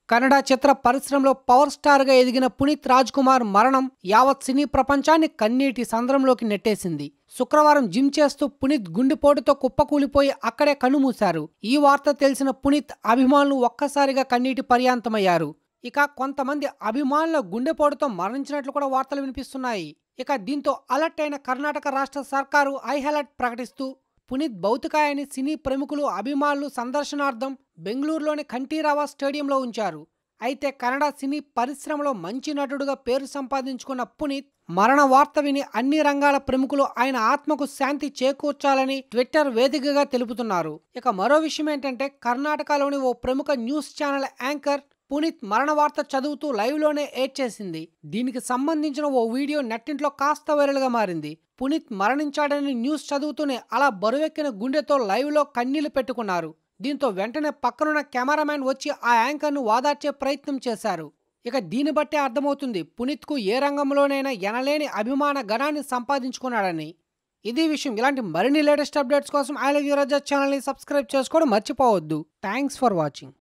కన్నడ చిత్ర పరిశ్రమలో power star గా ఎదిగిన పునీత్ రాజ్ కుమార్ మరణం యావత్ సినీ ప్రపంచాన్ని కన్నీటి సంద్రంలోకి నెట్టేసింది శుక్రవారం జిమ్ చేస్తూ పునీత్ గుండెపోటుతో కుప్పకూలిపోయి అక్కడే కన్నుమూశారు ఈ వార్త తెలిసిన పునీత్ అభిమానులు ఒక్కసారిగా కన్నీటి పర్యాంతమయ్యారు ఇక కొంతమంది అభిమానుల గుండెపోటుతో మరణించినట్లు కూడా వార్తలు వినిపిస్తున్నాయి ఇక దీంతో అలర్ట్ అయిన కర్ణాటక రాష్ట్ర సర్కారు ఐ అలర్ట్ ప్రకటిస్తూ పునీత్ భౌతికాయాన్ని సినీ ప్రముఖులు అభిమానులు సందర్శనార్థం బెంగళూరులోని కంఠీరావా స్టేడియంలో ఉంచారు అయితే కన్నడ సినీ పరిశ్రమలో మంచి నటుడుగా పేరు సంపాదించుకున్న పునీత్ మరణ వార్త విని అన్ని రంగాల ప్రముఖులు ఆయన ఆత్మకు శాంతి చేకూర్చాలని ట్విట్టర్ వేదికగా తెలుపుతున్నారు ఇక మరో విషయం ఏంటంటే కర్ణాటకలోని ఓ ప్రముఖ న్యూస్ ఛానల్ యాంకర్ పునీత్ మరణ వార్త చదువుతూ లైవ్లోనే ఏడ్ చేసింది దీనికి సంబంధించిన ఓ వీడియో నెట్టింట్లో కాస్త వైరల్గా మారింది పునీత్ మరణించాడని న్యూస్ చదువుతూనే అలా బరువెక్కిన గుండెతో లైవ్లో కన్నీళ్లు పెట్టుకున్నారు దీంతో వెంటనే పక్కనున్న కెమెరామ్యాన్ వచ్చి ఆ యాంకర్ను వాదార్చే ప్రయత్నం చేశారు ఇక దీన్ని బట్టే అర్థమవుతుంది పునీత్కు ఏ రంగంలోనైనా ఎనలేని అభిమాన గణాన్ని సంపాదించుకున్నాడని ఇది విషయం ఇలాంటి మరిన్ని లేటెస్ట్ అప్డేట్స్ కోసం ఐ లవ్ యూ రజా ఛానల్ని సబ్స్క్రైబ్ చేసుకోవడం మర్చిపోవద్దు థ్యాంక్స్ ఫర్ వాచింగ్